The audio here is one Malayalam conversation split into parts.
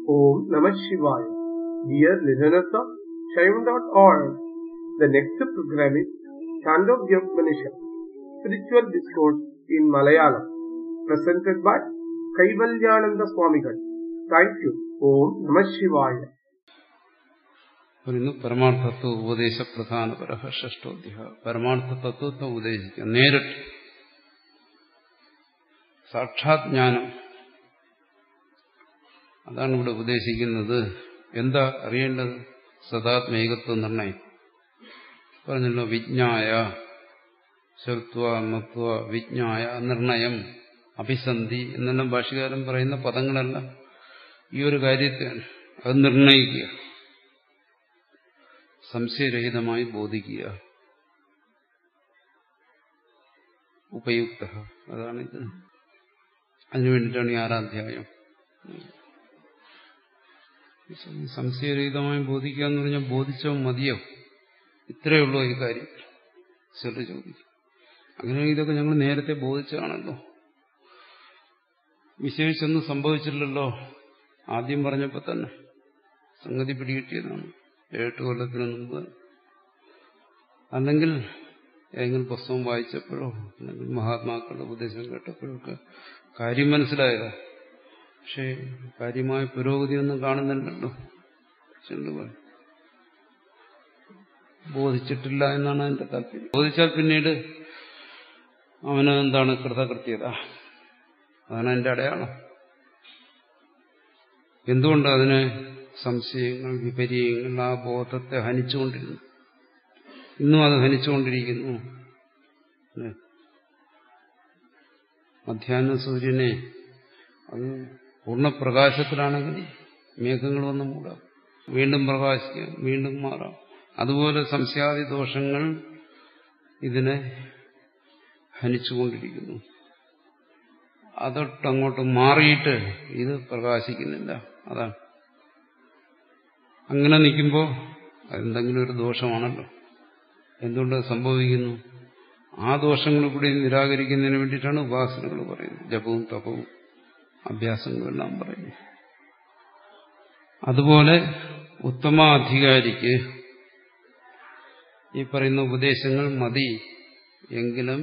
Om Namah Shivaya. Dear listeners of Shaivan.org, the next program is Chandogya Spiritual Discourse in Malayalam, presented by Kaivalyananda Swamigal. Thank you. Om Namah Shivaya. പറയുന്നു പരമാർത്ഥത്വ ഉപദേശ പ്രധാനപര ഷഷ്ടോധ്യായ പരമാർത്ഥ തത്വത്തെ ഉപദേശിക്കുക നേരിട്ട് സാക്ഷാത് ജ്ഞാനം അതാണ് ഇവിടെ ഉപദേശിക്കുന്നത് എന്താ അറിയേണ്ടത് സദാത്മേകത്വ നിർണയം പറഞ്ഞല്ലോ വിജ്ഞായ ശ്രുത്വ മത്വ വിജ്ഞായ നിർണയം അഭിസന്ധി എന്നെല്ലാം ഭാഷകാരൻ പറയുന്ന പദങ്ങളെല്ലാം ഈ ഒരു കാര്യത്തെയാണ് അത് നിർണയിക്കുക സംശയരഹിതമായി ബോധിക്കുക ഉപയുക്ത അതാണിത് അതിനു വേണ്ടിയിട്ടാണ് ഈ ആരാധ്യായം സംശയരഹിതമായി ബോധിക്കുക എന്ന് പറഞ്ഞാൽ ബോധിച്ചോ മതിയോ ഇത്രയേ ഉള്ളൂ ഈ കാര്യം ചില ചോദിക്കും അങ്ങനെ ഇതൊക്കെ ഞങ്ങൾ നേരത്തെ ബോധിച്ചതാണല്ലോ വിശേഷിച്ചൊന്നും സംഭവിച്ചില്ലല്ലോ ആദ്യം പറഞ്ഞപ്പോൾ തന്നെ സംഗതി പിടികിട്ടിയതാണ് ഏഴെട്ട് കൊല്ലത്തിന് മുമ്പ് അല്ലെങ്കിൽ ഏതെങ്കിലും പുസ്തകം വായിച്ചപ്പോഴോ അല്ലെങ്കിൽ മഹാത്മാക്കളുടെ ഉപദേശം കേട്ടപ്പോഴോ ഒക്കെ കാര്യം മനസ്സിലായതാ പക്ഷേ കാര്യമായ പുരോഗതിയൊന്നും കാണുന്നില്ലല്ലോ ചെല്ലുപോയി ബോധിച്ചിട്ടില്ല എന്നാണ് എന്റെ താല്പര്യം ബോധിച്ചാൽ പിന്നീട് അവന് എന്താണ് കൃതകൃത്യത അതാണ് എന്റെ അടയാളം എന്തുകൊണ്ട് അതിന് സംശയങ്ങൾ വിപര്യങ്ങൾ ആ ബോധത്തെ ഹനിച്ചുകൊണ്ടിരുന്നു ഇന്നും അത് ഹനിച്ചുകൊണ്ടിരിക്കുന്നു മധ്യാഹ്ന സൂര്യനെ അത് പൂർണ്ണപ്രകാശത്തിലാണെങ്കിൽ മേഘങ്ങൾ വന്ന് മൂടാം വീണ്ടും പ്രകാശിക്കാം വീണ്ടും മാറാം അതുപോലെ സംശയാദി ദോഷങ്ങൾ ഇതിനെ ഹനിച്ചുകൊണ്ടിരിക്കുന്നു അതൊട്ടങ്ങോട്ട് മാറിയിട്ട് ഇത് പ്രകാശിക്കുന്നില്ല അതാണ് അങ്ങനെ നിൽക്കുമ്പോൾ അതെന്തെങ്കിലും ഒരു ദോഷമാണല്ലോ എന്തുകൊണ്ട് സംഭവിക്കുന്നു ആ ദോഷങ്ങൾ കൂടി നിരാകരിക്കുന്നതിന് വേണ്ടിയിട്ടാണ് ഉപാസനകൾ പറയുന്നത് ജപവും തപവും അഭ്യാസങ്ങളെല്ലാം പറയുന്നു അതുപോലെ ഉത്തമാധികാരിക്ക് ഈ പറയുന്ന ഉപദേശങ്ങൾ മതി എങ്കിലും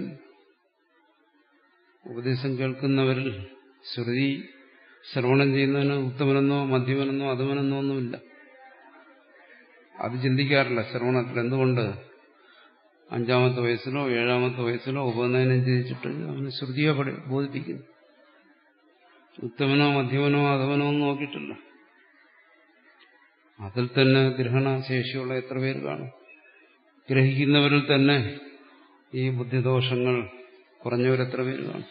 ഉപദേശം കേൾക്കുന്നവരിൽ ശ്രുതി ശ്രവണം ചെയ്യുന്നതിന് ഉത്തമനെന്നോ മധ്യമനെന്നോ അധമനെന്നോ ഒന്നുമില്ല അത് ചിന്തിക്കാറില്ല ശ്രവണത്തിൽ എന്തുകൊണ്ട് അഞ്ചാമത്തെ വയസ്സിലോ ഏഴാമത്തെ വയസ്സിലോ ഉപനയനം ചെയ്തിട്ട് അവന് ശ്രുതിയെ പഠി ബോധിപ്പിക്കുന്നു ഉത്തമനോ മധ്യമനോ അധവനോ ഒന്നും നോക്കിയിട്ടില്ല അതിൽ തന്നെ ഗ്രഹണശേഷിയുള്ള എത്ര പേര് കാണും ഗ്രഹിക്കുന്നവരിൽ തന്നെ ഈ ബുദ്ധിദോഷങ്ങൾ കുറഞ്ഞവരെത്ര പേര് കാണും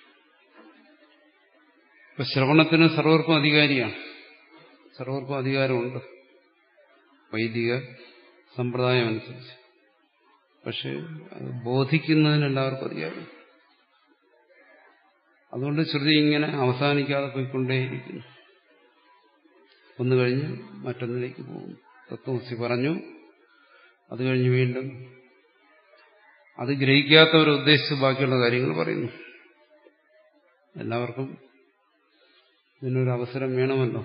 ഇപ്പൊ ശ്രവണത്തിന് സർവർക്കും അധികാരിയാണ് സർവർക്കും അധികാരമുണ്ട് വൈദിക സമ്പ്രദായം അനുസരിച്ച് പക്ഷെ അത് ബോധിക്കുന്നതിന് എല്ലാവർക്കും അധികാരം അതുകൊണ്ട് ശ്രുതി ഇങ്ങനെ അവസാനിക്കാതെ പോയിക്കൊണ്ടേയിരിക്കുന്നു ഒന്ന് കഴിഞ്ഞ് മറ്റൊന്നിലേക്ക് പോകും തത്വമസി പറഞ്ഞു അത് കഴിഞ്ഞ് വീണ്ടും അത് ഗ്രഹിക്കാത്തവരെ ഉദ്ദേശിച്ച് ബാക്കിയുള്ള കാര്യങ്ങൾ പറയുന്നു എല്ലാവർക്കും ഇതിനൊരു അവസരം വേണമല്ലോ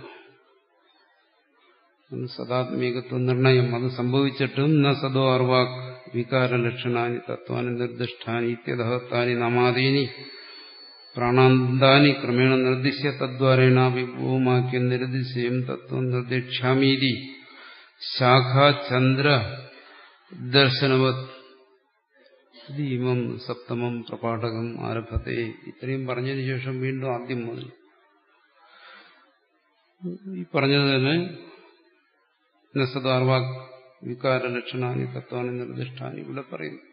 സദാത്മീകത്വ നിർണയം അത് സംഭവിച്ചിട്ടും ന സദോ അർവാക് വികാര ലക്ഷണാനി തത്വാനി നിർദ്ദിഷ്ടാനി ഇത്യതഹത്താനി നമാദീനി പ്രാണാന്താനി ക്രമേണ നിർദ്ദിശ്യ തദ്വാരേണാപി ഭൂമാക്യം നിർദ്ദിശ്യം തത്വം നിർദ്ദിക്ഷാമീതി ശാഖാചന്ദ്ര ദർശനവത് ഇമം സപ്തമം പ്രപാഠകം ആരംഭത്തെ ഇത്രയും പറഞ്ഞതിന് ശേഷം വീണ്ടും ആദ്യം മുതൽ ഈ പറഞ്ഞത് തന്നെ നസദാർവാക് വികാര ലക്ഷണാനി തത്വാനി നിർദ്ദിഷ്ടാനി ഇവിടെ പറയുന്നു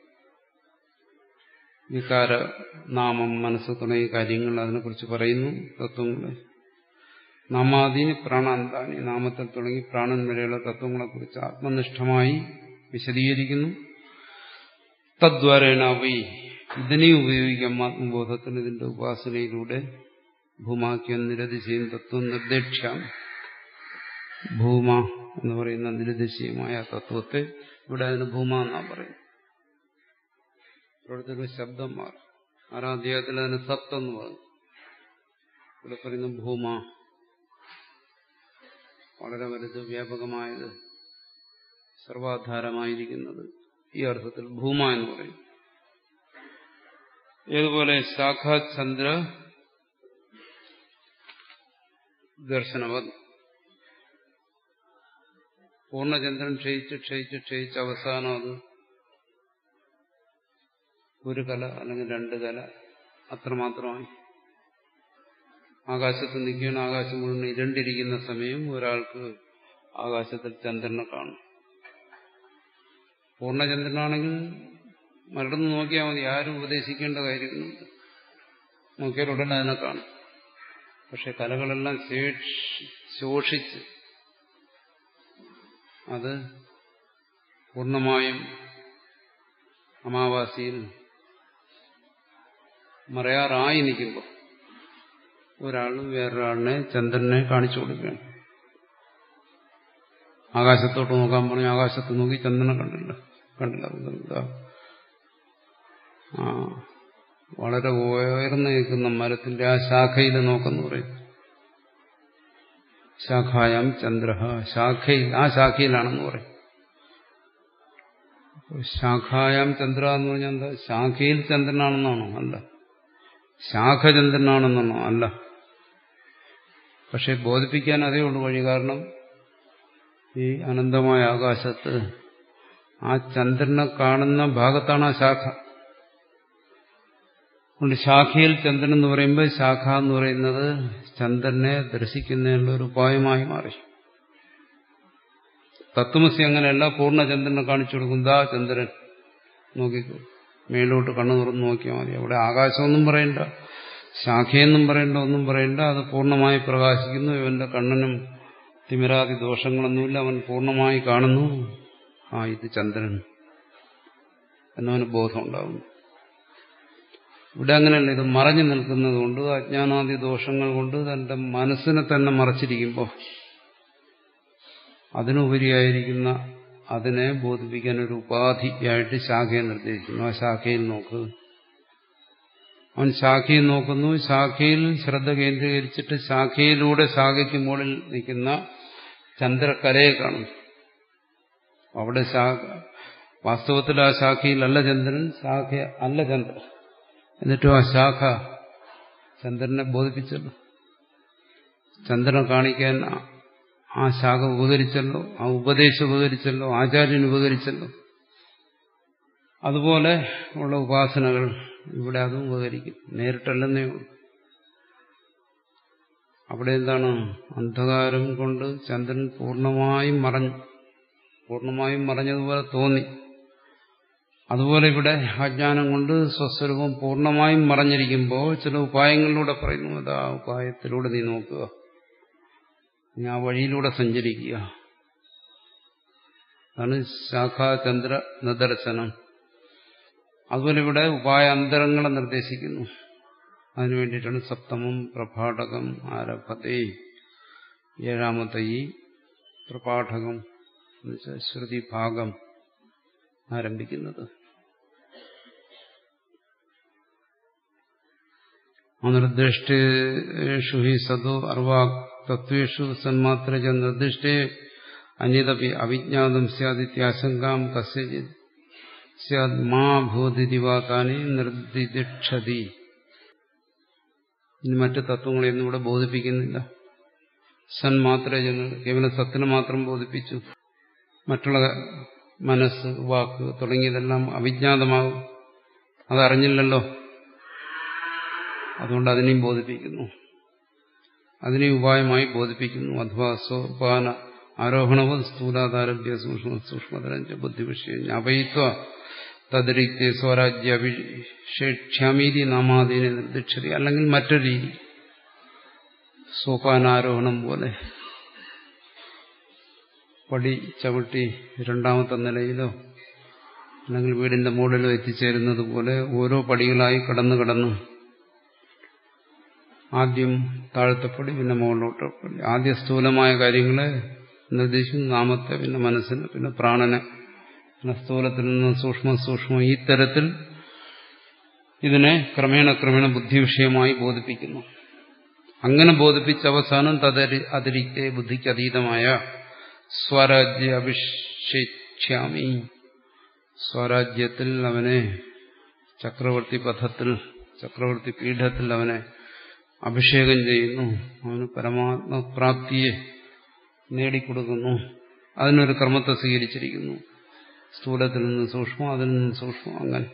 വികാര നാമം മനസ്സ് തുടങ്ങിയ കാര്യങ്ങൾ അതിനെക്കുറിച്ച് പറയുന്നു തത്വങ്ങളെ നാമാദീനി പ്രാണാന്താനി നാമത്തിൽ തുടങ്ങി പ്രാണൻ വരെയുള്ള തത്വങ്ങളെക്കുറിച്ച് ആത്മനിഷ്ഠമായി വിശദീകരിക്കുന്നു തദ്വാരേണ വൈ ഇതിനെ ഉപയോഗിക്കാം ആത്മബോധത്തിന് ഇതിന്റെ ഉപാസനയിലൂടെ ഭൂമാക്യം നിരതിശയും തത്വം നിർദ്ദേശാം ഭൂമ എന്ന് പറയുന്ന നിരതിശയമായ തത്വത്തെ ഇവിടെ അതിന് ഭൂമ എന്നാ പറയുന്നത് ഇവിടുത്തെ ഒരു ശബ്ദം മാറും ആറാം അധ്യായത്തിൽ അതിന് സത്ത് എന്ന് പറഞ്ഞു ഇവിടെ പറയുന്ന ഭൂമ വളരെ വലുത് വ്യാപകമായത് സർവാധാരമായിരിക്കുന്നത് ഈ അർത്ഥത്തിൽ ഭൂമ എന്ന് പറയും ഏതുപോലെ ശാഖാചന്ദ്ര ദർശനവത് പൂർണ്ണചന്ദ്രൻ ക്ഷയിച്ച് ക്ഷയിച്ച് ക്ഷയിച്ച് അവസാനം അത് ഒരു കല അല്ലെങ്കിൽ രണ്ട് കല അത്രമാത്രമായി ആകാശത്ത് നിൽക്കുകയാണ് ആകാശം മുഴുവൻ ഇരണ്ടിരിക്കുന്ന സമയം ഒരാൾക്ക് ആകാശത്തിൽ ചന്ദ്രനെ കാണും പൂർണ്ണചന്ദ്രനാണെങ്കിൽ മരടുന്ന് നോക്കിയാൽ മതി ആരും ഉപദേശിക്കേണ്ട കാര്യമൊന്നുമില്ല നോക്കിയാൽ ഉടനെ അതിനെ കാണും പക്ഷെ കലകളെല്ലാം ശോഷിച്ച് അത് പൂർണ്ണമായും അമാവാസിയിൽ മറയാറായി നിൽക്കുമ്പോൾ ഒരാളും വേറൊരാളിനെ ചന്ദ്രനെ കാണിച്ചു കൊടുക്കുകയാണ് ആകാശത്തോട്ട് നോക്കാൻ പറഞ്ഞു ആകാശത്ത് നോക്കി ചന്ദ്രനെ കണ്ടില്ല കണ്ടില്ല ആ വളരെ ഉയർന്നു നിൽക്കുന്ന മരത്തിന്റെ ആ ശാഖയിൽ നോക്കെന്ന് പറയും ശാഖായം ചന്ദ്ര ശാഖയിൽ ആ ശാഖയിലാണെന്ന് പറയും ശാഖായാം ചന്ദ്ര എന്ന് പറഞ്ഞാൽ എന്താ ശാഖയിൽ ചന്ദ്രനാണെന്നാണോ അല്ല ശാഖ ചന്ദ്രനാണെന്നാണോ അല്ല പക്ഷെ ബോധിപ്പിക്കാൻ അതേ ഉള്ളൂ വഴി കാരണം ഈ അനന്തമായ ആകാശത്ത് ആ ചന്ദ്രനെ കാണുന്ന ഭാഗത്താണ് ആ ശാഖ അതുകൊണ്ട് ശാഖയിൽ ചന്ദ്രൻ എന്ന് പറയുമ്പോൾ ശാഖ എന്ന് പറയുന്നത് ചന്ദ്രനെ ദർശിക്കുന്നതിനുള്ള ഒരു ഉപായമായി മാറി തത്വമസി അങ്ങനെയല്ല പൂർണ്ണചന്ദ്രനെ കാണിച്ചു കൊടുക്കും ദാ ചന്ദ്രൻ നോക്കിക്കോ മേലോട്ട് കണ്ണു തുറന്ന് നോക്കിയാൽ മതി അവിടെ ആകാശമൊന്നും പറയണ്ട ശാഖയെന്നും പറയണ്ട ഒന്നും പറയണ്ട അത് പൂർണ്ണമായി പ്രകാശിക്കുന്നു ഇവന്റെ കണ്ണനും തിമിരാതി ദോഷങ്ങളൊന്നുമില്ല അവൻ പൂർണ്ണമായി കാണുന്നു ആ ഇത് ചന്ദ്രൻ എന്നവന് ബോധം ഉണ്ടാകുന്നു ഇവിടെ അങ്ങനെയല്ല ഇത് മറഞ്ഞു നിൽക്കുന്നത് കൊണ്ട് അജ്ഞാനാദി ദോഷങ്ങൾ കൊണ്ട് തന്റെ മനസ്സിനെ തന്നെ മറച്ചിരിക്കുമ്പോൾ അതിനുപരിയായിരിക്കുന്ന അതിനെ ബോധിപ്പിക്കാൻ ഒരു ഉപാധിയായിട്ട് ശാഖയെ നിർദ്ദേശിക്കുന്നു ആ ശാഖയിൽ നോക്ക് അവൻ ശാഖയിൽ നോക്കുന്നു ശാഖയിൽ ശ്രദ്ധ കേന്ദ്രീകരിച്ചിട്ട് ശാഖയിലൂടെ ശാഖയ്ക്ക് മുകളിൽ നിൽക്കുന്ന ചന്ദ്രക്കരയെ കാണുന്നു അവിടെ ശാഖ വാസ്തവത്തിൽ ആ ശാഖയിലല്ല ചന്ദ്രൻ ശാഖ അല്ല ചന്ദ്രൻ എന്നിട്ടും ആ ശാഖ ചന്ദ്രനെ ബോധിപ്പിച്ചല്ലോ ചന്ദ്രനെ കാണിക്കാൻ ആ ശാഖ ഉപകരിച്ചല്ലോ ആ ഉപദേശം ഉപകരിച്ചല്ലോ ആചാര്യൻ ഉപകരിച്ചല്ലോ അതുപോലെ ഉള്ള ഉപാസനകൾ ഇവിടെ അതും ഉപകരിക്കും നേരിട്ടല്ലെന്നേ ഉള്ളൂ അവിടെ എന്താണ് അന്ധകാരം കൊണ്ട് ചന്ദ്രൻ പൂർണ്ണമായും മറഞ്ഞു പൂർണ്ണമായും മറഞ്ഞതുപോലെ തോന്നി അതുപോലെ ഇവിടെ അജ്ഞാനം കൊണ്ട് സ്വസ്വരൂപം പൂർണ്ണമായും മറഞ്ഞിരിക്കുമ്പോൾ ചില ഉപായങ്ങളിലൂടെ പറയുന്നു അത് ആ ഉപായത്തിലൂടെ നീ നോക്കുക നീ ആ വഴിയിലൂടെ സഞ്ചരിക്കുക അതാണ് ശാഖാചന്ദ്ര നിദർശനം അതുപോലെ ഇവിടെ ഉപായാന്തരങ്ങളെ നിർദ്ദേശിക്കുന്നു അതിനു വേണ്ടിയിട്ടാണ് സപ്തമം പ്രഭാടകം ആരഭത്തെ ഏഴാമത്തെ ഈ പ്രപാഠകം എന്നുവെച്ചാൽ ശ്രുതി ഭാഗം ആരംഭിക്കുന്നത് നിർദ്ദിഷ്ടേഷു ഹി സദോ അർവാ തത്വേഷു സന്മാത്ര നിർദ്ദിഷ്ടേ അന്യതപി അവിജ്ഞാതം സ്യാദിത്യാശങ്കാം കസ്യജിത് സ്യാദ് മാ ഭൂതിരിവാതാനി നിർദ്ദിക്ഷതി ഇനി മറ്റു തത്വങ്ങളെയൊന്നും ഇവിടെ ബോധിപ്പിക്കുന്നില്ല സന്മാത്ര കേവലം സത്തിനെ മാത്രം ബോധിപ്പിച്ചു മറ്റുള്ള മനസ്സ് വാക്ക് തുടങ്ങിയതെല്ലാം അവിജ്ഞാതമാകും അതറിഞ്ഞില്ലല്ലോ അതുകൊണ്ട് അതിനെയും ബോധിപ്പിക്കുന്നു അതിനെ ഉപായമായി ബോധിപ്പിക്കുന്നു അഥവാ സോപാന ആരോഹണവും സ്ഥൂലാതാരഭ്യ സൂക്ഷ്മ സൂക്ഷ്മതരഞ്ച ബുദ്ധിവിഷയം ജ്ഞാപയിത്വ തദരിക്തെ സ്വരാജ്യ അഭിഷേക്ഷ്യാമീതി നാമാദീനെ നിർദ്ദിക്ഷതി അല്ലെങ്കിൽ മറ്റൊരു രീതി സോപാനാരോഹണം പോലെ പടി ചവിട്ടി രണ്ടാമത്തെ നിലയിലോ അല്ലെങ്കിൽ വീടിന്റെ മുകളിലോ എത്തിച്ചേരുന്നത് പോലെ ഓരോ പടികളായി കടന്നു കടന്നു ആദ്യം താഴത്തെ പടി പിന്നെ മുകളിലോട്ട് പടി ആദ്യ സ്ഥൂലമായ കാര്യങ്ങളെ നിർദ്ദേശിക്കും നാമത്തെ പിന്നെ മനസ്സിന് പിന്നെ പ്രാണനെ പിന്നെ സ്ഥൂലത്തിൽ നിന്ന് സൂക്ഷ്മ സൂക്ഷ്മം ഈ തരത്തിൽ ഇതിനെ ക്രമേണ ക്രമേണ ബുദ്ധി വിഷയമായി ബോധിപ്പിക്കുന്നു അങ്ങനെ ബോധിപ്പിച്ച അവസാനം തദരി അതിരിക്തെ ബുദ്ധിക്ക് അതീതമായ സ്വരാജ്യ അഭിഷേക്ഷ്യാമി സ്വരാജ്യത്തിൽ അവനെ ചക്രവർത്തി പഥത്തിൽ ചക്രവർത്തി പീഠത്തിൽ അവനെ അഭിഷേകം ചെയ്യുന്നു അവന് പരമാത്മപ്രാപ്തിയെ നേടിക്കൊടുക്കുന്നു അതിനൊരു ക്രമത്തെ സ്വീകരിച്ചിരിക്കുന്നു സ്ഥൂലത്തിൽ നിന്ന് സൂക്ഷ്മം അതിൽ നിന്ന് സൂക്ഷ്മം അങ്ങനെ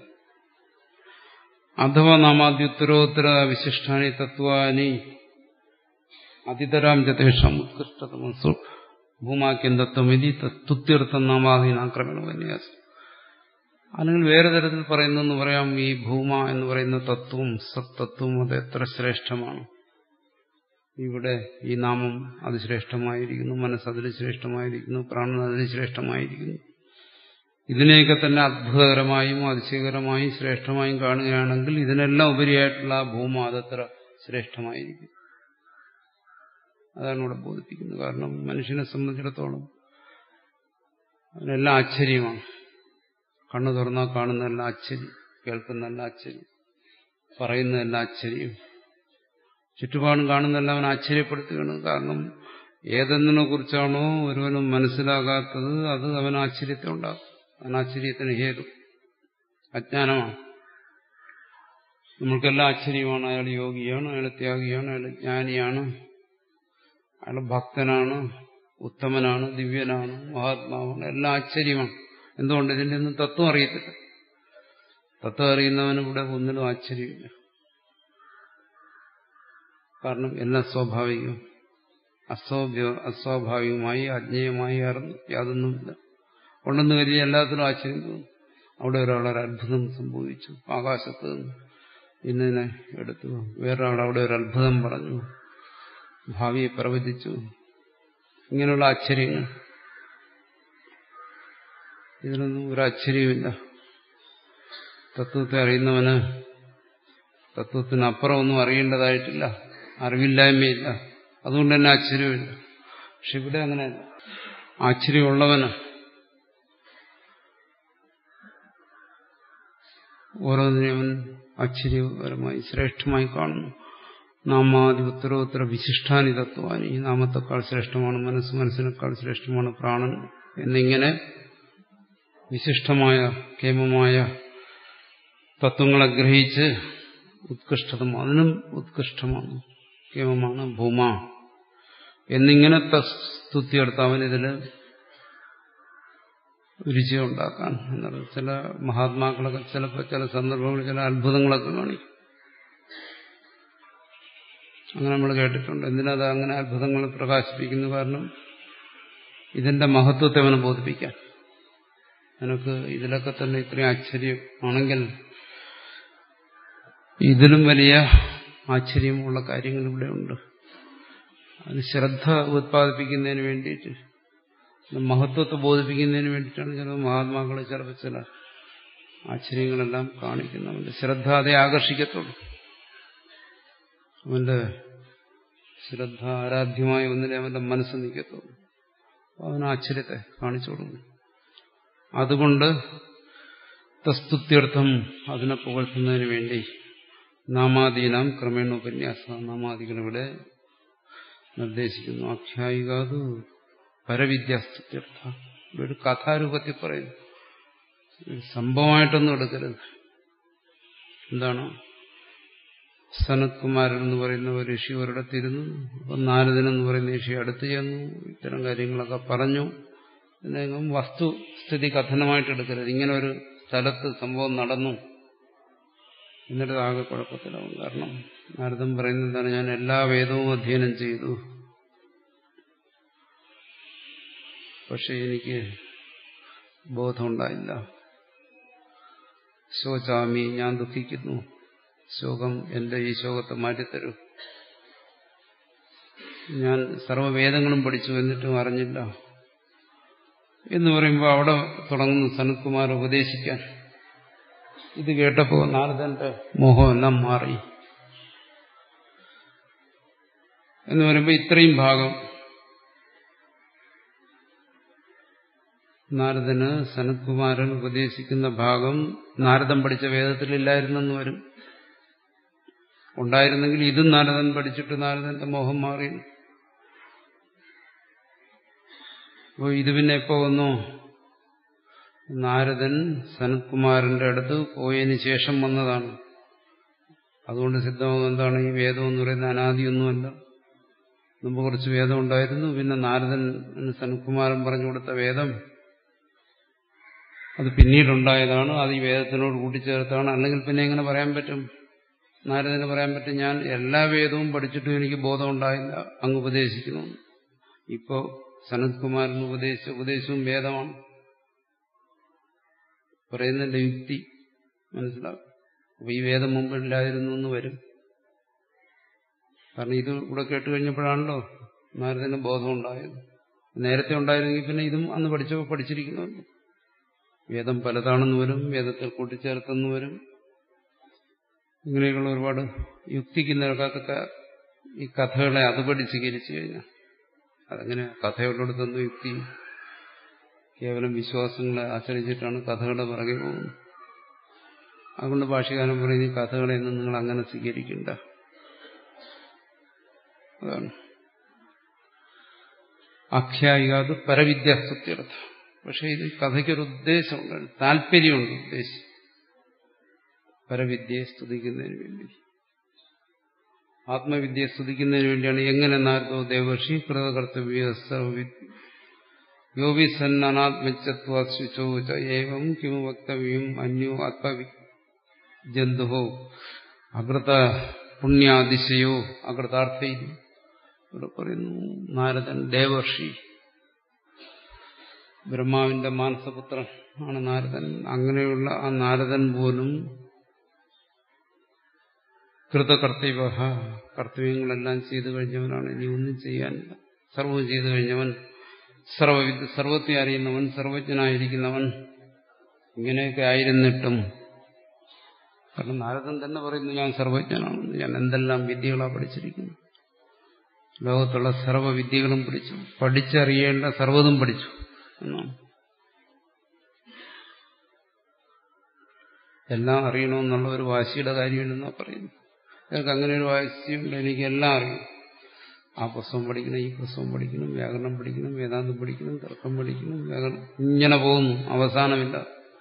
അഥവാ നാമാദ്യുത്തരോത്തര വിശിഷ്ടാനി തത്വാനി അതിതരാം ജതേഷാം ഉത്കൃഷ്ടതമസു ഭൂമാക്യം തത്വമിതി തുത്യർത്ഥം നാമാധീനാക്രമണ വിന്യാസം അല്ലെങ്കിൽ വേറെ തരത്തിൽ പറയുന്നെന്ന് പറയാം ഈ ഭൂമ എന്ന് പറയുന്ന തത്വം സത്തത്വം അത് എത്ര ശ്രേഷ്ഠമാണ് ഇവിടെ ഈ നാമം അത് ശ്രേഷ്ഠമായിരിക്കുന്നു മനസ്സ് അതിൽ ശ്രേഷ്ഠമായിരിക്കുന്നു പ്രാണൻ അതിൽ ശ്രേഷ്ഠമായിരിക്കുന്നു ഇതിനെയൊക്കെ തന്നെ അത്ഭുതകരമായും അതിശയകരമായും ശ്രേഷ്ഠമായും കാണുകയാണെങ്കിൽ ഇതിനെല്ലാം ഉപരിയായിട്ടുള്ള ആ ഭൂമ അതത്ര ശ്രേഷ്ഠമായിരിക്കും അതാണ് ഇവിടെ ബോധിപ്പിക്കുന്നത് കാരണം മനുഷ്യനെ സംബന്ധിച്ചിടത്തോളം അതിനെല്ലാം ആശ്ചര്യമാണ് കണ്ണു തുറന്നാൽ കാണുന്നതെല്ലാം ആശ്ചര്യം കേൾക്കുന്നതെല്ലാം ആശ്ചര്യം പറയുന്നതെല്ലാം ആശ്ചര്യം ചുറ്റുപാടും കാണുന്നതെല്ലാം അവൻ ആശ്ചര്യപ്പെടുത്തുകയാണ് കാരണം ഏതെന്നിനെ കുറിച്ചാണോ ഒരുവനും മനസ്സിലാകാത്തത് അത് അവൻ ആശ്ചര്യത്തെ ഉണ്ടാക്കും അവൻ ആശ്ചര്യത്തിന് ഹേതു അജ്ഞാനമാണ് നമ്മൾക്കെല്ലാം ആശ്ചര്യമാണ് അയാൾ യോഗിയാണ് അയാൾ ത്യാഗിയാണ് അയാൾ ജ്ഞാനിയാണ് അയാൾ ഭക്തനാണ് ഉത്തമനാണ് ദിവ്യനാണ് മഹാത്മാവാണ് എല്ലാം ആശ്ചര്യമാണ് എന്തുകൊണ്ട് ഇതിന്റെ ഒന്നും തത്വം അറിയത്തില്ല തത്വം അറിയുന്നവന് ഇവിടെ ഒന്നിനും ആശ്ചര്യമില്ല കാരണം എല്ലാം സ്വാഭാവികം അസ്വാഭ്യ അസ്വാഭാവികമായി അജ്ഞേയമായി യാതൊന്നുമില്ല ഉണ്ടെന്ന് കരുതി എല്ലാത്തിനും ആശ്ചര്യം തോന്നും അവിടെ ഒരാളൊരു അത്ഭുതം സംഭവിച്ചു ആകാശത്ത് നിന്ന് ഇന്നതിനെ എടുത്തു വേറൊരാൾ അവിടെ ഒരു അത്ഭുതം പറഞ്ഞു ഭാവിയെ പ്രവചിച്ചു ഇങ്ങനെയുള്ള ആശ്ചര്യങ്ങൾ ഇതിനൊന്നും ഒരു ആശ്ചര്യമില്ല തത്വത്തെ അറിയുന്നവന് തത്വത്തിനപ്പുറം ഒന്നും അറിയേണ്ടതായിട്ടില്ല അറിവില്ലായ്മയില്ല അതുകൊണ്ട് തന്നെ ആശ്ചര്യമില്ല പക്ഷെ ഇവിടെ അങ്ങനെയല്ല ആശ്ചര്യമുള്ളവന് ഓരോന്നിനെയും അവൻ ആശ്ചര്യപരമായി ശ്രേഷ്ഠമായി കാണുന്നു നാമാദി ഉത്തരോത്തര വിശിഷ്ടാനി തത്വാനി ഈ നാമത്തെക്കാൾ ശ്രേഷ്ഠമാണ് മനസ്സ് മനസ്സിനേക്കാൾ ശ്രേഷ്ഠമാണ് പ്രാണൻ എന്നിങ്ങനെ വിശിഷ്ടമായ കേമമായ തത്വങ്ങളെ ഗ്രഹിച്ച് ഉത്കൃഷ്ടതം അതിനും ഉത്കൃഷ്ടമാണ് കേമമാണ് ഭൂമ എന്നിങ്ങനെ സ്തുതിയെടുത്ത് അവനിതിൽ രുചി ഉണ്ടാക്കാൻ എന്നത് ചില മഹാത്മാക്കളൊക്കെ ചിലപ്പോൾ ചില സന്ദർഭങ്ങളിൽ ചില അത്ഭുതങ്ങളൊക്കെ കാണിക്കും അങ്ങനെ നമ്മൾ കേട്ടിട്ടുണ്ട് എന്തിനത് അങ്ങനെ അത്ഭുതങ്ങൾ പ്രകാശിപ്പിക്കുന്നു കാരണം ഇതിന്റെ മഹത്വത്തെ അവനെ ബോധിപ്പിക്കാൻ നിനക്ക് ഇതിലൊക്കെ തന്നെ ഇത്രയും ആശ്ചര്യം ആണെങ്കിൽ ഇതിലും വലിയ ആശ്ചര്യമുള്ള കാര്യങ്ങൾ ഇവിടെ ഉണ്ട് അതിന് ശ്രദ്ധ ഉത്പാദിപ്പിക്കുന്നതിന് വേണ്ടിയിട്ട് മഹത്വത്തെ ബോധിപ്പിക്കുന്നതിന് വേണ്ടിയിട്ടാണ് ചില മഹാത്മാക്കൾ ചിലപ്പോൾ ചില ആശ്ചര്യങ്ങളെല്ലാം കാണിക്കുന്നത് അവന്റെ ശ്രദ്ധ അതേ ആകർഷിക്കത്തുള്ളൂ അവന്റെ ശ്രദ്ധ ആരാധ്യമായ ഒന്നിനെ അവന്റെ മനസ്സ് നിൽക്കത്തുള്ളൂ അവന് ആശ്ചര്യത്തെ കാണിച്ചു കൊടുക്കുന്നു അതുകൊണ്ട് തസ്തുത്യർത്ഥം അതിനെ പുകഴ്ത്തുന്നതിന് വേണ്ടി നാമാദീനാം ക്രമേണ ഉപന്യാസ നാമാദികളിവിടെ നിർദ്ദേശിക്കുന്നു ആഖ്യായികാതു പരവിദ്യാസ്തുത്യർത്ഥ ഒരു കഥാരൂപത്തിൽ പറയുന്നു സംഭവമായിട്ടൊന്നും എടുക്കരുത് എന്താണ് സനത് കുമാരൻ എന്ന് പറയുന്ന ഒരു ഋഷി ഒരിടത്തിരുന്നു അപ്പം നാരദൻ എന്ന് പറയുന്ന ഋഷി അടുത്ത് ചെന്നു ഇത്തരം കാര്യങ്ങളൊക്കെ പറഞ്ഞു എന്നെങ്കിലും വസ്തുസ്ഥിതി കഥനമായിട്ട് എടുക്കരുത് ഇങ്ങനെ ഒരു സ്ഥലത്ത് സംഭവം നടന്നു എന്നിട്ട് ആകെ കുഴപ്പത്തിലാവും കാരണം നാരദൻ പറയുന്നത് എന്താണ് ഞാൻ എല്ലാ വേദവും അധ്യയനം ചെയ്തു പക്ഷെ എനിക്ക് ബോധമുണ്ടായില്ല ശോചാമി ഞാൻ ദുഃഖിക്കുന്നു ശോകം എന്റെ ഈ ശോകത്തെ മാറ്റിത്തരൂ ഞാൻ സർവ്വവേദങ്ങളും പഠിച്ചു എന്നിട്ടും അറിഞ്ഞില്ല എന്ന് പറയുമ്പോൾ അവിടെ തുടങ്ങുന്നു സനത്കുമാർ ഉപദേശിക്കാൻ ഇത് കേട്ടപ്പോൾ നാരദന്റെ മോഹമെല്ലാം മാറി എന്ന് പറയുമ്പോൾ ഇത്രയും ഭാഗം നാരദന് സനത്കുമാരൻ ഉപദേശിക്കുന്ന ഭാഗം നാരദൻ പഠിച്ച വേദത്തിലില്ലായിരുന്നെന്ന് വരും ഉണ്ടായിരുന്നെങ്കിൽ ഇതും നാരദൻ പഠിച്ചിട്ട് നാരദന്റെ മോഹം മാറി അപ്പോൾ ഇത് പിന്നെ എപ്പോ വന്നു നാരദൻ സനത്കുമാരന്റെ അടുത്ത് പോയതിന് ശേഷം വന്നതാണ് അതുകൊണ്ട് സിദ്ധമാകും എന്താണ് ഈ വേദം എന്ന് പറയുന്ന അനാദിയൊന്നുമല്ല മുമ്പ് കുറച്ച് വേദം ഉണ്ടായിരുന്നു പിന്നെ നാരദൻ സനത്കുമാരൻ പറഞ്ഞു കൊടുത്ത വേദം അത് പിന്നീടുണ്ടായതാണ് അത് ഈ വേദത്തിനോട് കൂട്ടിച്ചേർത്താണ് അല്ലെങ്കിൽ പിന്നെ എങ്ങനെ പറയാൻ പറ്റും നാരദന് പറയാൻ പറ്റും ഞാൻ എല്ലാ വേദവും പഠിച്ചിട്ടും എനിക്ക് ബോധം ഉണ്ടായില്ല അങ്ങ് ഉപദേശിക്കുന്നു ഇപ്പോ സനത്കുമാരൻ ഉപദേശിച്ച ഉപദേശവും വേദമാണ് പറയുന്നതിന്റെ യുക്തി മനസ്സിലാക്കും അപ്പൊ ഈ വേദം മുമ്പില്ലായിരുന്നു എന്ന് വരും കാരണം ഇത് ഇവിടെ കേട്ട് കഴിഞ്ഞപ്പോഴാണല്ലോ നാരദന് ബോധം ഉണ്ടായത് നേരത്തെ ഉണ്ടായിരുന്നെങ്കിൽ പിന്നെ ഇതും അന്ന് പഠിച്ചപ്പോൾ പഠിച്ചിരിക്കുന്നുണ്ട് വേദം പലതാണെന്ന് വരും വേദത്തിൽ കൂട്ടിച്ചേർത്തെന്ന് വരും ഇങ്ങനെയൊക്കെയുള്ള ഒരുപാട് യുക്തിക്ക് നിരക്കാത്ത ഈ കഥകളെ അതുപടി സ്വീകരിച്ചു കഴിഞ്ഞാൽ അതങ്ങനെ കഥയോടടുത്തൊന്നും യുക്തി കേവലം വിശ്വാസങ്ങളെ ആശ്രയിച്ചിട്ടാണ് കഥകളുടെ പിറകെ പോകുന്നത് അതുകൊണ്ട് ഭാഷകാലം പറയുന്ന ഈ കഥകളെയൊന്നും നിങ്ങൾ അങ്ങനെ സ്വീകരിക്കണ്ട അതാണ് ആഖ്യായിക അത് പരവിദ്യാസ്തുത്യർത്ഥം പക്ഷെ ഇത് കഥയ്ക്കൊരു ഉദ്ദേശമുണ്ട് താല്പര്യമുണ്ട് ഉദ്ദേശം പരവിദ്യയെ സ്തുതിക്കുന്നതിന് വേണ്ടി ആത്മവിദ്യയെ സ്തുതിക്കുന്നതിന് വേണ്ടിയാണ് എങ്ങനെ നാരദോ ദേവർഷി കൃതകർത്തവ്യ സർവവിദ്യ യോവി സന്നാത്മച്ചത്വാശുചോച ഏവം കിമു വക്തവ്യം അന്യോ ആത്മവി ജന്തുഹോ അകൃത പുണ്യാതിശയോ അകൃതാർത്ഥ ഇവിടെ പറയുന്നു നാരദൻ ദേവർഷി ബ്രഹ്മാവിന്റെ മാനസപുത്രൻ ആണ് നാരദൻ അങ്ങനെയുള്ള ആ നാരദൻ പോലും കൃതകർത്തവ കർത്തവ്യങ്ങളെല്ലാം ചെയ്തു കഴിഞ്ഞവനാണ് ഇനി ഒന്നും ചെയ്യാനില്ല സർവവും ചെയ്തു കഴിഞ്ഞവൻ സർവവിദ്യ സർവത്തെ അറിയുന്നവൻ സർവജ്ഞനായിരിക്കുന്നവൻ ഇങ്ങനെയൊക്കെ ആയിരുന്നിട്ടും കാരണം നാരദൻ തന്നെ പറയുന്നു ഞാൻ സർവജ്ഞനാണെന്ന് ഞാൻ എന്തെല്ലാം വിദ്യകളാണ് പഠിച്ചിരിക്കുന്നു ലോകത്തുള്ള സർവ്വവിദ്യകളും പഠിച്ചു പഠിച്ചറിയേണ്ട സർവ്വതും പഠിച്ചു എന്നാണ് എല്ലാം അറിയണമെന്നുള്ള ഒരു വാശിയുടെ കാര്യമുണ്ടെന്നാണ് പറയുന്നത് എനിക്ക് അങ്ങനെ ഒരു വാശിയുണ്ട് എനിക്ക് എല്ലാം അറിയണം ആ പുസ്തകം പഠിക്കണം ഈ പുസ്തകം പഠിക്കണം വ്യാകരണം പഠിക്കണം വേദാന്തം പഠിക്കണം തർക്കം പഠിക്കണം വ്യാകരണം ഇങ്ങനെ പോകുന്നു അവസാനമില്ല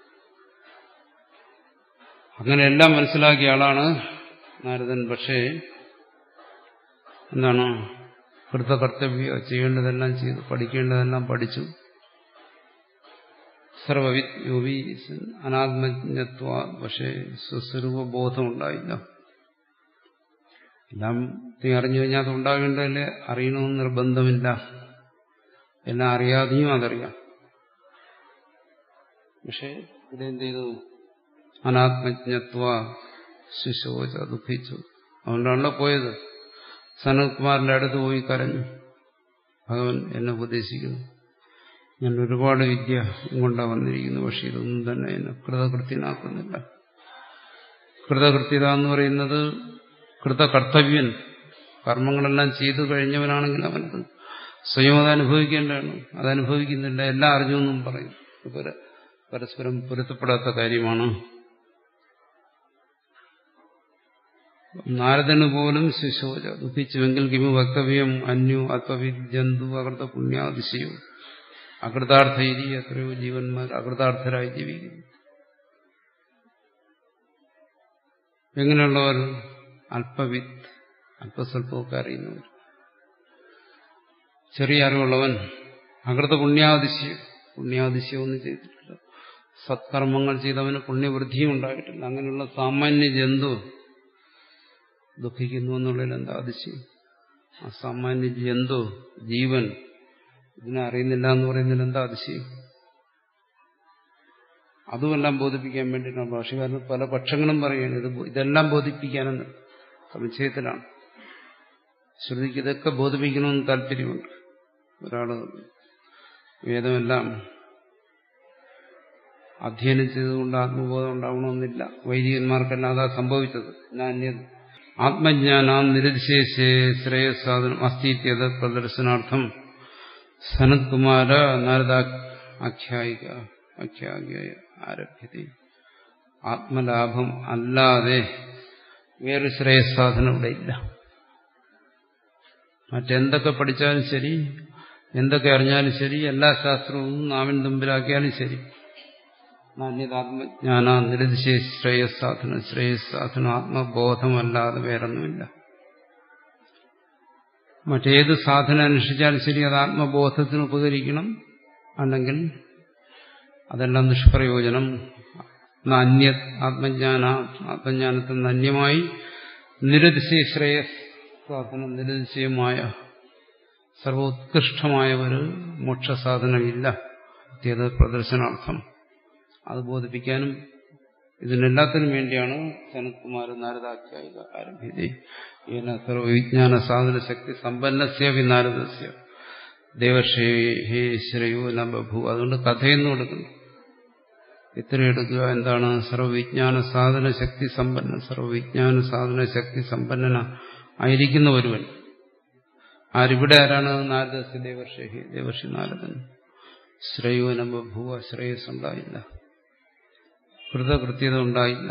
അങ്ങനെ എല്ലാം മനസ്സിലാക്കിയ ആളാണ് നാരദൻ പക്ഷേ എന്താണ് കൃതകർത്തവ്യ ചെയ്യേണ്ടതെല്ലാം ചെയ്തു പഠിക്കേണ്ടതെല്ലാം പഠിച്ചു സർവവിദ് യോവി അനാത്മജ്ഞത്വ പക്ഷേ സ്വസ്വരൂപബോധം ഉണ്ടായില്ല എല്ലാം നീ അറിഞ്ഞു കഴിഞ്ഞാൽ അത് ഉണ്ടാകേണ്ടതല്ലേ അറിയണമെന്ന് നിർബന്ധമില്ല എല്ലാം അറിയാതെയും അതറിയാം പക്ഷെ ഇതെന്ത് ചെയ്തു അനാത്മജ്ഞത്വ ശുശോച ദുഃഖിച്ചു അതുകൊണ്ടാണല്ലോ പോയത് സനത്കുമാറിന്റെ അടുത്ത് പോയി കരഞ്ഞു ഭഗവൻ എന്നെ ഉപദേശിക്കുന്നു ഞാൻ ഒരുപാട് വിദ്യ കൊണ്ടാ വന്നിരിക്കുന്നു പക്ഷെ ഇതൊന്നും തന്നെ എന്നെ കൃതകൃത്യനാക്കുന്നില്ല കൃതകൃത്യത എന്ന് പറയുന്നത് കൃതകർത്തവ്യൻ കർമ്മങ്ങളെല്ലാം ചെയ്തു കഴിഞ്ഞവനാണെങ്കിൽ അവനത് സ്വയം അത് അനുഭവിക്കേണ്ടതാണ് അത് അനുഭവിക്കുന്നില്ല എല്ലാം അറിഞ്ഞു എന്നും പറയും പരസ്പരം പൊരുത്തപ്പെടാത്ത കാര്യമാണ് നാരദന് പോലും ശിശോച ദുഃഖിച്ചുവെങ്കിൽ കിമു വക്തവ്യം അന്യു അല്പവിജന്തു അകൃത പുണ്യാതിശയോ അകൃതാർത്ഥ ഇരി എത്രയോ ജീവന്മാർ അകൃതാർത്ഥരായി ജീവിക്കുന്നു എങ്ങനെയുള്ളവർ അല്പവിത്ത് അല്പസ്വല്പമൊക്കെ അറിയുന്നവർ ചെറിയ അറിവുള്ളവൻ അകൃത പുണ്യാതിശയം പുണ്യാതിശയമൊന്നും ചെയ്തിട്ടില്ല സത്കർമ്മങ്ങൾ ചെയ്തവന് പുണ്യവൃദ്ധിയും ഉണ്ടായിട്ടില്ല അങ്ങനെയുള്ള സാമാന്യ ജന്തു ദുഃഖിക്കുന്നു എന്നുള്ളതിൽ എന്താ അതിശയം ആ സാമാന്യ ജന്തു ജീവൻ ഇതിനെ അറിയുന്നില്ല എന്ന് പറയുന്നതിൽ എന്താ അതിശയം അതുമെല്ലാം ബോധിപ്പിക്കാൻ വേണ്ടിയിട്ടാണ് ഭാഷകാരൻ പല പക്ഷങ്ങളും പറയുകയാണ് ഇത് ഇതെല്ലാം ബോധിപ്പിക്കാനെന്ന് സംശയത്തിലാണ് ശ്രുതിക്ക് ഇതൊക്കെ ബോധിപ്പിക്കണമെന്ന് താല്പര്യമുണ്ട് ഒരാള് വേദമെല്ലാം അധ്യയനം ചെയ്തുകൊണ്ട് ആത്മബോധം ഉണ്ടാവണമെന്നില്ല വൈദികന്മാർക്കെല്ലാം അതാ സംഭവിച്ചത് ഞാൻ ആത്മജ്ഞാനാം നിരതിശേഷേ ശ്രേയസാധനം അസ്ഥിത്യത പ്രദർശനാർത്ഥം സനത്കുമാര നാരദ ആഖ്യായിക ആഖ്യായിക ആരഭ്യത ആത്മലാഭം അല്ലാതെ വേറൊരു ശ്രേയസാധനം ഇവിടെ ഇല്ല മറ്റെന്തൊക്കെ പഠിച്ചാലും ശരി എന്തൊക്കെ അറിഞ്ഞാലും ശരി എല്ലാ ശാസ്ത്രവും നാവിൻ തുമ്പിലാക്കിയാലും ശരി നാണ്യതാത്മജ്ഞാന നിരതിശയ ശ്രേയസാധനം ശ്രേയസാധനം ആത്മബോധമല്ലാതെ വേറൊന്നുമില്ല മറ്റേത് സാധന അനുഷ്ഠിച്ചാലും ശരി അത് ആത്മബോധത്തിന് ഉപകരിക്കണം അല്ലെങ്കിൽ അതെല്ലാം നിഷ്പ്രയോജനം അന്യ ആത്മജ്ഞാന ആത്മജ്ഞാനത്തിൽ നിന്ന് അന്യമായി നിരതിശയ ശ്രേയസ് സാധനം നിരതിശയമായ സർവോത്കൃഷ്ടമായ ഒരു മോക്ഷസാധനമില്ല ഇത് പ്രദർശനാർത്ഥം അത് ബോധിപ്പിക്കാനും ഇതിനെല്ലാത്തിനും വേണ്ടിയാണ് സനത്കുമാർ നാരദാഖ്യായിക ആരംഭിച്ചത് ഏന സർവവിജ്ഞാന സാധന ശക്തി സമ്പന്നസ്യ വിനാരദസ്യ ദേവശ്രയോ ന ബഭു അതുകൊണ്ട് കഥയെന്ന് കൊടുക്കുന്നു ഇത്ര എടുക്കുക എന്താണ് സർവവിജ്ഞാന സാധന ശക്തി സമ്പന്ന സർവവിജ്ഞാന സാധന ശക്തി സമ്പന്നന ആയിരിക്കുന്ന ഒരുവൻ ആരിവിടെ ആരാണ് നാരദസ്യ ദേവർഷി ദേവർഷി നാരദൻ ശ്രയോ ന ബഭുവ ശ്രേയസ് ഉണ്ടായില്ല കൃതകൃത്യത ഉണ്ടായില്ല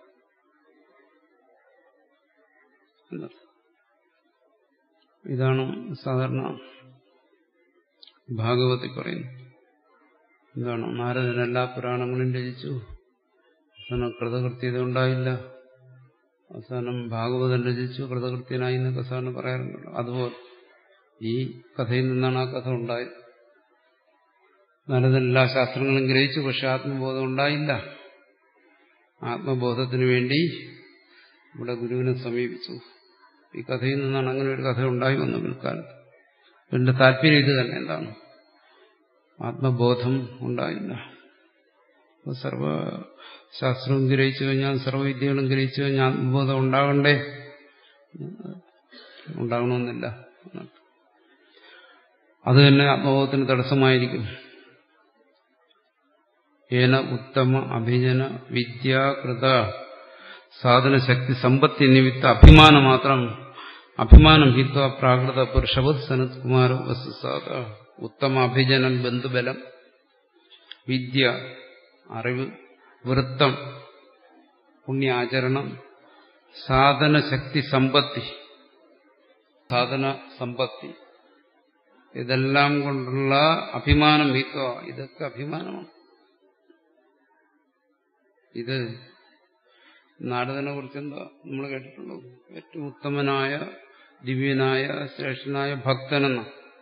ഇതാണ് സാധാരണ ഭാഗവത്തിൽ പറയുന്നത് എന്താണ് നാരദൻ എല്ലാ പുരാണങ്ങളും രചിച്ചു അവസാനം കൃതകൃത്യത ഉണ്ടായില്ല അവസാനം ഭാഗവതൻ രചിച്ചു കൃതകൃത്യനായി എന്നൊക്കെ സാറിന് പറയാറുണ്ടല്ലോ അതുപോലെ ഈ കഥയിൽ നിന്നാണ് ആ കഥ ഉണ്ടായത് നാരദൻ എല്ലാ ശാസ്ത്രങ്ങളും ഗ്രഹിച്ചു പക്ഷെ ആത്മബോധം ഉണ്ടായില്ല ആത്മബോധത്തിന് വേണ്ടി ഇവിടെ ഗുരുവിനെ സമീപിച്ചു ഈ കഥയിൽ നിന്നാണ് അങ്ങനെ ഒരു കഥ ഉണ്ടായി വന്നു പിൽക്കാലത്ത് എന്റെ താല്പര്യം ഇത് തന്നെ എന്താണ് ആത്മബോധം ഉണ്ടായില്ല സർവ ശാസ്ത്രവും ഗ്രഹിച്ചു കഴിഞ്ഞാൽ സർവവിദ്യകളും ഗ്രഹിച്ചു കഴിഞ്ഞാൽ ആത്മബോധം ഉണ്ടാകണ്ടേ ഉണ്ടാകണമെന്നില്ല അത് തന്നെ ആത്മബോധത്തിന് തടസ്സമായിരിക്കും ഏന ഉത്തമ അഭിജന വിദ്യാകൃത സാധനശക്തി സമ്പത്തി നിമിത്ത അഭിമാനം മാത്രം അഭിമാനം ഹിത്വ പ്രാകൃത പുരുഷവത് സനത് കുമാര വസുസാദ ഉത്തമ അഭിജനം ബന്ധുബലം വിദ്യ അറിവ് വൃത്തം പുണ്യാചരണം സാധനശക്തി സമ്പത്തി സാധന സമ്പത്തി ഇതെല്ലാം കൊണ്ടുള്ള അഭിമാനം ഹിത്വ ഇതൊക്കെ അഭിമാനമാണ് ഇത് നാരദനെ കുറിച്ച് എന്താ നമ്മൾ കേട്ടിട്ടുള്ളൂ ഏറ്റവും ഉത്തമനായ ദിവ്യനായ ശ്രേഷ്ഠനായ ഭക്തനെന്ന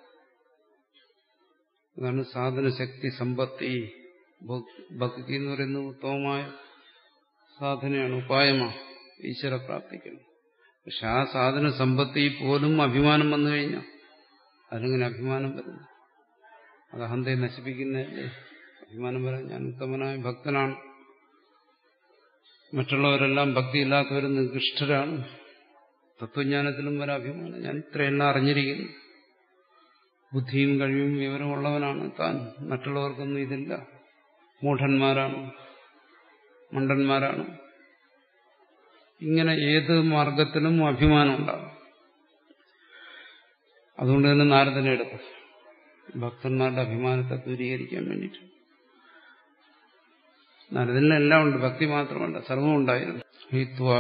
അതാണ് സാധനശക്തി സമ്പത്തി ഭക്തി എന്ന് പറയുന്നത് ഉത്തമമായ സാധനയാണ് ഉപായമാണ് ഈശ്വരപ്രാപ്തിക്ക് പക്ഷെ ആ സാധന സമ്പത്തി പോലും അഭിമാനം വന്നു കഴിഞ്ഞാൽ അതിനെങ്ങനെ അഭിമാനം വരുന്നു അത് അഹന്തയെ നശിപ്പിക്കുന്നതല്ലേ അഭിമാനം വരാൻ ഞാൻ ഉത്തമനായ ഭക്തനാണ് മറ്റുള്ളവരെല്ലാം ഭക്തിയില്ലാത്തവരും നികൃഷ്ടരാണ് തത്വജ്ഞാനത്തിലും വരെ അഭിമാനം ഞാൻ ഇത്രയെല്ലാം അറിഞ്ഞിരിക്കുന്നു ബുദ്ധിയും കഴിവും വിവരമുള്ളവനാണ് താൻ മറ്റുള്ളവർക്കൊന്നും ഇതില്ല മൂഢന്മാരാണ് മണ്ടന്മാരാണ് ഇങ്ങനെ ഏത് മാർഗത്തിലും അഭിമാനം ഉണ്ടാകും അതുകൊണ്ട് തന്നെ നാരദനെ എടുത്തു ഭക്തന്മാരുടെ അഭിമാനത്തെ ദൂരീകരിക്കാൻ വേണ്ടിയിട്ട് നരതിലെല്ലാം ഉണ്ട് ഭക്തി മാത്രമല്ല സർവം ഉണ്ടായിരുന്നു ഹീത്വ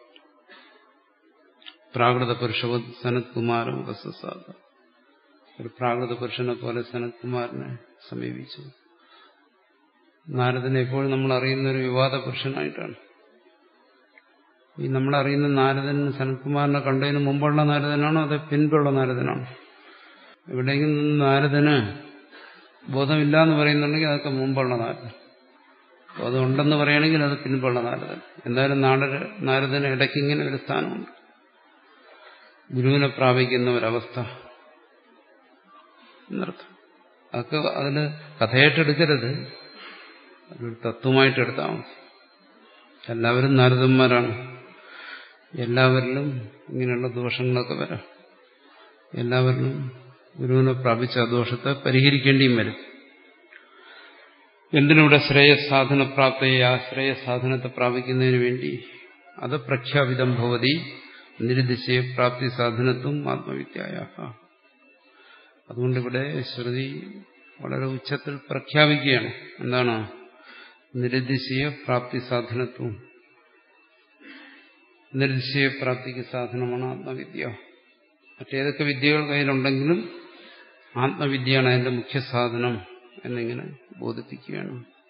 പ്രാകൃത പുരുഷവത് സനത് കുമാര ഉപസാദ ഒരു പ്രാകൃത പുരുഷനെ പോലെ സനത് കുമാരനെ സമീപിച്ചു നാരദനെ എപ്പോഴും നമ്മൾ അറിയുന്ന ഒരു വിവാദ പുരുഷനായിട്ടാണ് ഈ നമ്മൾ അറിയുന്ന നാരദൻ സനത്കുമാറിനെ കണ്ടതിന് മുമ്പുള്ള നാരദനാണോ അതോ പിൻപുള്ള നാരദനാണോ എവിടെയെങ്കിലും നാരദന് ബോധമില്ല എന്ന് പറയുന്നുണ്ടെങ്കിൽ അതൊക്കെ മുമ്പുള്ള നാരദൻ ബോധമുണ്ടെന്ന് പറയുകയാണെങ്കിൽ അത് പിൻപുള്ള നാരദൻ എന്തായാലും നാടര നാരദന് ഇടയ്ക്ക് ഇങ്ങനെ ഒരു സ്ഥാനമുണ്ട് ഗുരുവിനെ പ്രാപിക്കുന്ന ഒരവസ്ഥ എന്നർത്ഥം അതൊക്കെ അതിന് കഥയായിട്ടെടുക്കരുത് അതൊരു തത്വമായിട്ട് എടുത്താൽ മതി എല്ലാവരും നാരദന്മാരാണ് എല്ലാവരിലും ഇങ്ങനെയുള്ള ദോഷങ്ങളൊക്കെ വരാം എല്ലാവരിലും ഗുരുവിനെ പ്രാപിച്ച ആ ദോഷത്തെ പരിഹരിക്കേണ്ടിയും വരും എന്തിനൂടെ ശ്രേയസാധന പ്രാപ്തയെ ആ ശ്രേയസാധനത്തെ പ്രാപിക്കുന്നതിന് വേണ്ടി അത് പ്രഖ്യാപിതം ഭവതി നിരുദിശയ പ്രാപ്തി സാധനത്വം ആത്മവിദ്യായ അതുകൊണ്ടിവിടെ ശ്രുതി വളരെ ഉച്ചത്തിൽ പ്രഖ്യാപിക്കുകയാണ് എന്താണ് നിരതിശയ പ്രാപ്തി സാധനത്വം നിർദിശയപ്രാപ്തിക്ക് സാധനമാണ് ആത്മവിദ്യ മറ്റേതൊക്കെ വിദ്യകൾ കയ്യിലുണ്ടെങ്കിലും ആത്മവിദ്യയാണ് അതിന്റെ മുഖ്യ സാധനം എന്നിങ്ങനെ ബോധിപ്പിക്കുകയാണ്